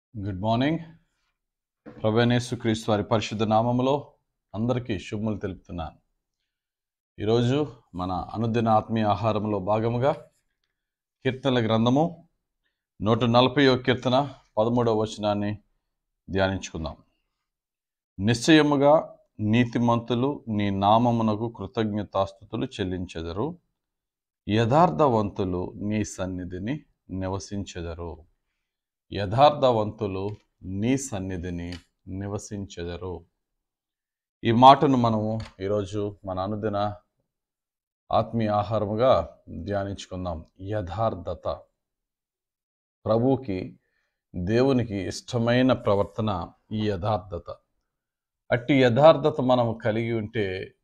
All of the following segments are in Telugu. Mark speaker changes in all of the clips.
Speaker 1: గుడ్ మార్నింగ్ ప్రభనేసు క్రీస్తు వారి పరిశుద్ధ నామములో అందరికీ శుభములు తెలుపుతున్నాను ఈరోజు మన అనుదిన ఆత్మీయ ఆహారంలో భాగముగా కీర్తనల గ్రంథము నూట నలభైవ కీర్తన పదమూడవ వచనాన్ని ధ్యానించుకుందాం నిశ్చయముగా నీతిమంతులు నీ నామమునకు కృతజ్ఞతాస్థుతులు చెల్లించెదరు యథార్థవంతులు నీ సన్నిధిని నివసించెదరు యథార్థవంతులు నీ సన్నిధిని నివసించెదరు ఈ మాటను మనము ఈరోజు మన అనుదిన ఆత్మీయ ఆహారముగా ధ్యానించుకుందాం యథార్థత ప్రభువుకి దేవునికి ఇష్టమైన ప్రవర్తన ఈ యథార్థత అట్టి యథార్థత మనము కలిగి ఉంటే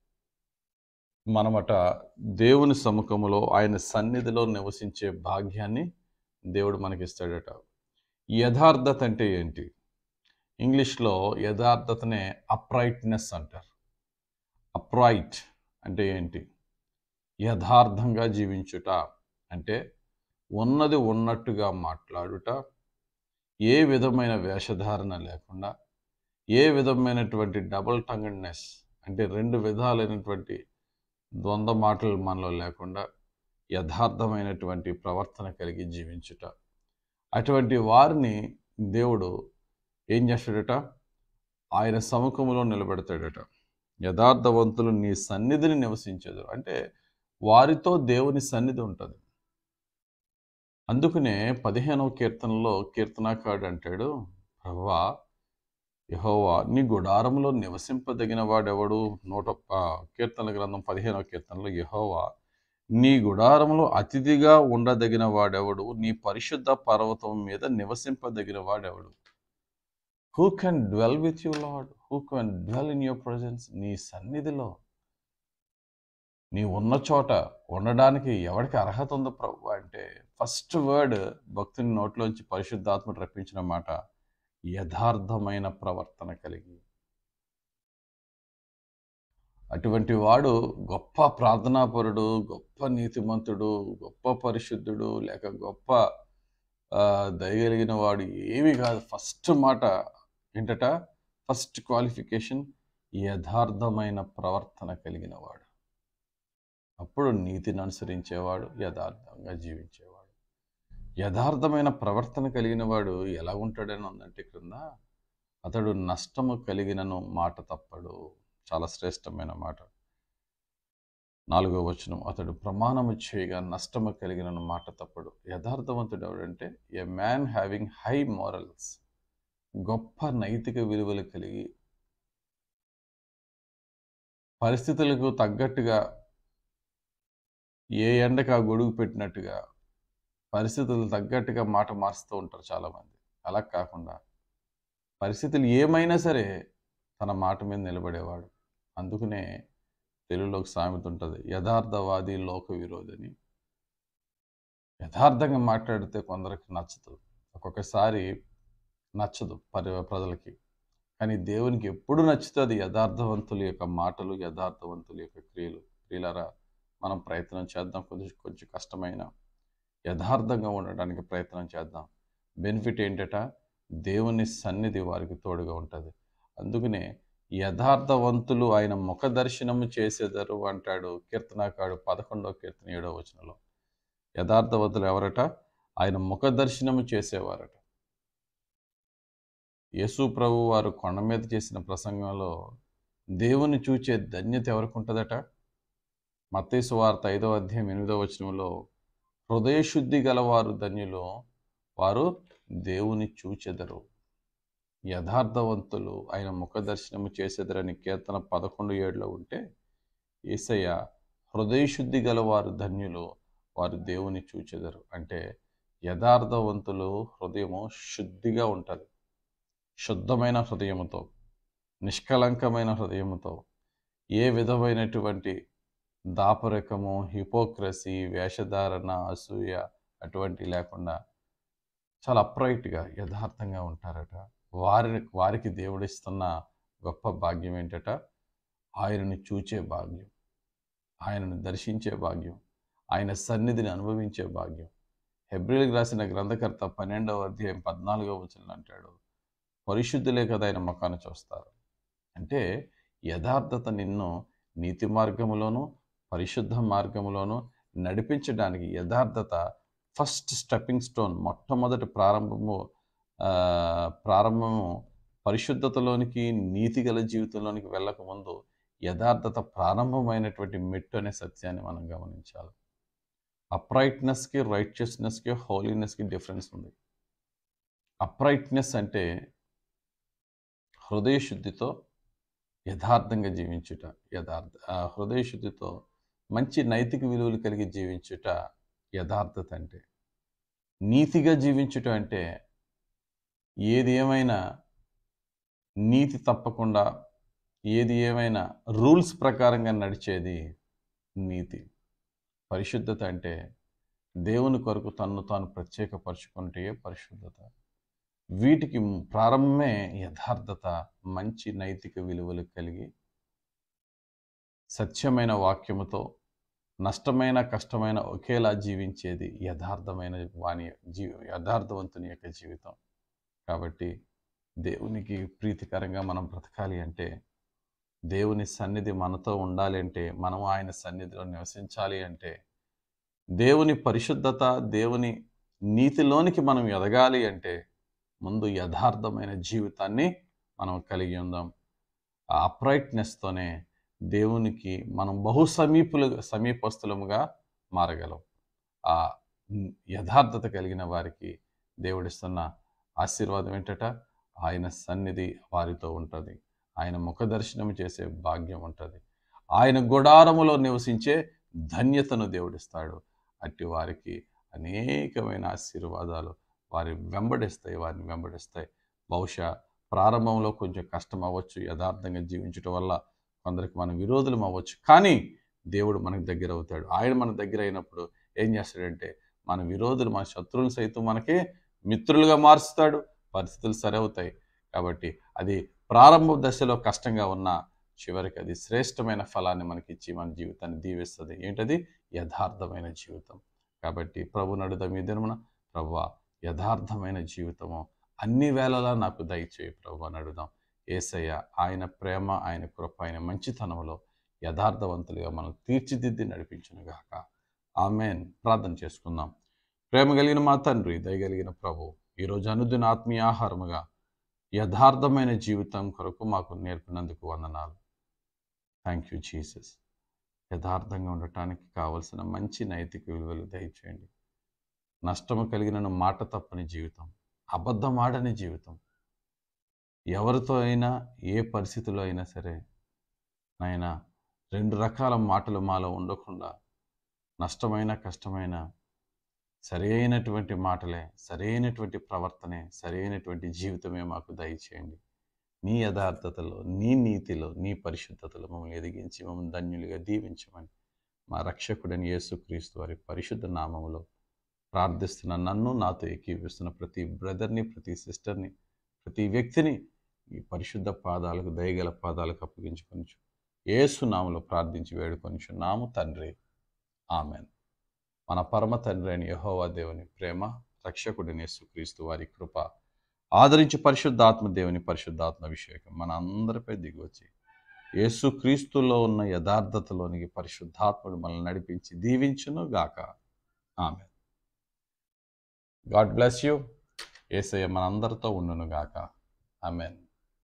Speaker 1: మనమట దేవుని సముఖములో ఆయన సన్నిధిలో నివసించే భాగ్యాన్ని దేవుడు మనకిస్తాడట యథార్థత అంటే ఏంటి ఇంగ్లీష్లో యథార్థతనే అప్రైట్నెస్ అంటారు అప్రైట్ అంటే ఏంటి యథార్థంగా జీవించుట అంటే ఉన్నది ఉన్నట్టుగా మాట్లాడుట ఏ విధమైన వేషధారణ లేకుండా ఏ విధమైనటువంటి డబుల్ టంగడ్నెస్ అంటే రెండు విధాలైనటువంటి ద్వంద్వ మాటలు మనలో లేకుండా యథార్థమైనటువంటి ప్రవర్తన కలిగి జీవించుట అటువంటి వారిని దేవుడు ఏం చేస్తాడట ఆయన సముఖంలో నిలబెడతాడట యథార్థవంతులు నీ సన్నిధిని నివసించదు అంటే వారితో దేవుని సన్నిధి ఉంటుంది అందుకనే పదిహేనవ కీర్తనలో కీర్తనాకాడు అంటాడు ప్రభా యహోవా నీ గుడారంలో నివసింపదగిన వాడెవడు నూట ఆ, కీర్తనల గ్రంథం పదిహేనవ కీర్తనలో యహోవా నీ గుడారంలో అతిథిగా ఉండదగిన వాడెవడు నీ పరిశుద్ధ పర్వతం మీద నివసింపదగిన వాడెవడు who can dwell with you lord who can dwell in your presence నీ సన్నిధిలో నీ ఉన్న చోట ఉండడానికి ఎవరికి అర్హత ఉందో ప్రభు అంటే ఫస్ట్ వర్డ్ భక్తుని నోట్లోంచి పరిశుద్ధాత్మ రప్పించిన మాట యథార్థమైన ప్రవర్తన కలిగి అటువంటి వాడు గొప్ప ప్రార్థనాపరుడు గొప్ప నీతిమంతుడు గొప్ప పరిశుద్ధుడు లేక గొప్ప ఆ, దయగలిగిన వాడు ఏమి కాదు ఫస్ట్ మాట ఏంటట ఫస్ట్ క్వాలిఫికేషన్ యథార్థమైన ప్రవర్తన కలిగిన వాడు అప్పుడు నీతిని అనుసరించేవాడు యథార్థంగా జీవించేవాడు యథార్థమైన ప్రవర్తన కలిగిన వాడు ఎలా ఉంటాడని ఉందంటే క్రింద అతడు నష్టము కలిగినను మాట తప్పడు చాలా శ్రేష్టమైన మాట నాలుగో వచనం అతడు ప్రమాణము చేయగా నష్టము కలిగిన మాట తప్పడు యథార్థవంతుడు ఎవడంటే a man having high morals గొప్ప నైతిక విలువలు కలిగి పరిస్థితులకు తగ్గట్టుగా ఏ ఎండకు ఆ గొడుగు పెట్టినట్టుగా పరిస్థితులు తగ్గట్టుగా మాట మారుస్తూ ఉంటారు చాలామంది అలా కాకుండా పరిస్థితులు ఏమైనా సరే తన మాట మీద నిలబడేవాడు అందుకనే తెలుగులో ఒక సామెత ఉంటుంది యథార్థవాది లోక విరోధని యథార్థంగా మాట్లాడితే కొందరికి నచ్చదు ఒక్కొక్కసారి నచ్చదు పరి ప్రజలకి కానీ దేవునికి ఎప్పుడు నచ్చుతుంది యథార్థవంతుల యొక్క మాటలు యథార్థవంతుల యొక్క క్రియలు క్రియలరా మనం ప్రయత్నం చేద్దాం కొంచెం కొంచెం కష్టమైన యథార్థంగా ఉండడానికి ప్రయత్నం చేద్దాం బెనిఫిట్ ఏంటట దేవుని సన్నిధి వారికి తోడుగా ఉంటుంది అందుకనే యథార్థవంతులు ఆయన ముఖ దర్శనము చేసేదరు అంటాడు కీర్తనాకాడు పదకొండవ కీర్తన ఏడవ వచనంలో యథార్థవంతులు ఎవరట ఆయన ముఖ దర్శనము చేసేవారట యేసు ప్రభు వారు కొండ మీద చేసిన ప్రసంగంలో దేవుని చూచే ధన్యత ఎవరికి ఉంటుందట మత్తేసు వార్త ఐదవ అధ్యాయం ఎనిమిదవ వచనంలో హృదయశుద్ధి గలవారు ధన్యులు వారు దేవుని చూచెదరు యథార్థవంతులు ఆయన ముఖ దర్శనము చేసేదరని కీర్తన పదకొండు ఏడులో ఉంటే ఏసయ్య హృదయశుద్ధి గలవారు ధన్యులు వారు దేవుని చూచెదరు అంటే యథార్థవంతులు హృదయము శుద్ధిగా ఉంటుంది శుద్ధమైన హృదయముతో నిష్కలంకమైన హృదయముతో ఏ విధమైనటువంటి దాపరికము హిపోక్రసీ వేషధారణ అసూయ అటువంటి లేకుండా చాలా అప్రైట్గా యథార్థంగా ఉంటారట వారి వారికి దేవుడిస్తున్న గొప్ప భాగ్యం ఏంటట ఆయనను చూచే భాగ్యం ఆయనను దర్శించే భాగ్యం ఆయన సన్నిధిని అనుభవించే భాగ్యం హెబ్రిల్కి రాసిన గ్రంథకర్త పన్నెండవ అధ్యాయం పద్నాలుగవ వచనం అంటాడు పరిశుద్ధులే కదా ఆయన ముఖాన్ని చూస్తారు అంటే యథార్థత నిన్ను నీతి మార్గములోను పరిశుద్ధ మార్గములోను నడిపించడానికి యథార్థత ఫస్ట్ స్టెప్పింగ్ స్టోన్ మొట్టమొదటి ప్రారంభము ఆ, ప్రారంభము పరిశుద్ధతలోనికి నీతి గల జీవితంలోనికి వెళ్ళకముందు యథార్థత ప్రారంభమైనటువంటి మెట్టు అనే సత్యాన్ని మనం గమనించాలి అప్రైట్నెస్కి రైట్యస్నెస్కి హోలీనెస్కి డిఫరెన్స్ ఉంది అప్రైట్నెస్ అంటే హృదయ శుద్ధితో యథార్థంగా జీవించుట యథార్థ ఆ హృదయ శుద్ధితో మంచి నైతిక విలువలు కలిగి జీవించుట యథార్థత అంటే నీతిగా జీవించుట అంటే ఏది ఏమైనా నీతి తప్పకుండా ఏది ఏమైనా రూల్స్ ప్రకారంగా నడిచేది నీతి పరిశుద్ధత అంటే దేవుని కొరకు తన్ను తాను ప్రత్యేకపరచుకుంటే పరిశుద్ధత వీటికి ప్రారంభమే యథార్థత మంచి నైతిక విలువలు కలిగి సత్యమైన వాక్యముతో నష్టమైన కష్టమైన ఒకేలా జీవించేది యథార్థమైన వాణి జీ యథార్థవంతుని యొక్క జీవితం కాబట్టి దేవునికి ప్రీతికరంగా మనం బ్రతకాలి అంటే దేవుని సన్నిధి మనతో ఉండాలి అంటే మనం ఆయన సన్నిధిలో నివసించాలి అంటే దేవుని పరిశుద్ధత దేవుని నీతిలోనికి మనం ఎదగాలి అంటే ముందు యథార్థమైన జీవితాన్ని మనం కలిగి ఉందాం ఆ అప్రైట్నెస్తోనే దేవునికి మనం బహు సమీపులు సమీపస్తులముగా మారగలం ఆ యథార్థత కలిగిన వారికి దేవుడిస్తున్న ఆశీర్వాదం ఏంటట ఆయన సన్నిధి వారితో ఉంటుంది ఆయన ముఖ దర్శనం చేసే భాగ్యం ఉంటుంది ఆయన గుడారములో నివసించే ధన్యతను దేవుడిస్తాడు అట్టి వారికి అనేకమైన ఆశీర్వాదాలు వారి వెంబడిస్తాయి వారిని వెంబడిస్తాయి బహుశా ప్రారంభంలో కొంచెం కష్టం అవ్వచ్చు యథార్థంగా జీవించడం వల్ల కొందరికి మనం విరోధులం అవ్వచ్చు కానీ దేవుడు మనకు దగ్గర అవుతాడు ఆయన మన దగ్గర అయినప్పుడు ఏం చేస్తాడంటే మన విరోధులు మన శత్రువులు సైతం మనకి మిత్రులుగా మారుస్తాడు పరిస్థితులు సరవుతాయి కాబట్టి అది ప్రారంభ దశలో కష్టంగా ఉన్న చివరికి అది శ్రేష్టమైన ఫలాన్ని మనకి ఇచ్చి మన జీవితాన్ని దీవిస్తుంది ఏంటది యథార్థమైన జీవితం కాబట్టి ప్రభు నడుద మీ దినమున ప్రభు యథార్థమైన జీవితము అన్ని వేళలా నాకు దయచేయి ప్రభు నడుదాం ఏసయ్య ఆయన ప్రేమ ఆయన కృప ఆయన మంచితనంలో యథార్థవంతులుగా మనం తీర్చిదిద్ది నడిపించును గాక ఆమెన్ ప్రార్థన చేసుకుందాం ప్రేమ కలిగిన మా తండ్రి దయగలిగిన ప్రభు ఈరోజు అనుదిన ఆత్మీయ ఆహారముగా యథార్థమైన జీవితం కొరకు మాకు నేర్పినందుకు వందనాలు థ్యాంక్ యూ జీసస్ యథార్థంగా ఉండటానికి కావలసిన మంచి నైతిక విలువలు దయచేయండి నష్టము కలిగిన మాట తప్పని జీవితం అబద్ధం ఆడని జీవితం ఎవరితో అయినా ఏ పరిస్థితిలో అయినా సరే నాయన రెండు రకాల మాటలు మాలో ఉండకుండా నష్టమైన కష్టమైన సరైనటువంటి మాటలే సరైనటువంటి ప్రవర్తనే సరైనటువంటి జీవితమే మాకు దయచేయండి నీ యథార్థతలో నీ నీతిలో నీ పరిశుద్ధతలో మమ్మల్ని ఎదిగించి మమ్మల్ని ధన్యులుగా దీవించమని మా రక్షకుడని యేసుక్రీస్తు వారి పరిశుద్ధ నామములో ప్రార్థిస్తున్న నన్ను నాతో ఏకీవిస్తున్న ప్రతి బ్రదర్ని ప్రతి సిస్టర్ని ప్రతి వ్యక్తిని ఈ పరిశుద్ధ పాదాలకు దయగల పాదాలకు అప్పగించుకొనిచు ఏసు నామలో ప్రార్థించి వేడుకొనిచు నాము తండ్రి ఆమెన్ మన పరమ తండ్రి అయిన యహోవా దేవుని ప్రేమ రక్షకుడిని యేసుక్రీస్తు వారి కృప ఆదరించి పరిశుద్ధాత్మ దేవుని పరిశుద్ధాత్మ అభిషేకం మన అందరిపై దిగివచ్చి యేసుక్రీస్తులో ఉన్న యథార్థతలోనికి పరిశుద్ధాత్ముడు మనల్ని నడిపించి దీవించును గాక ఆమె గాడ్ బ్లెస్ యూ ఏసయ్య మనందరితో ఉండును గాక ఆమెన్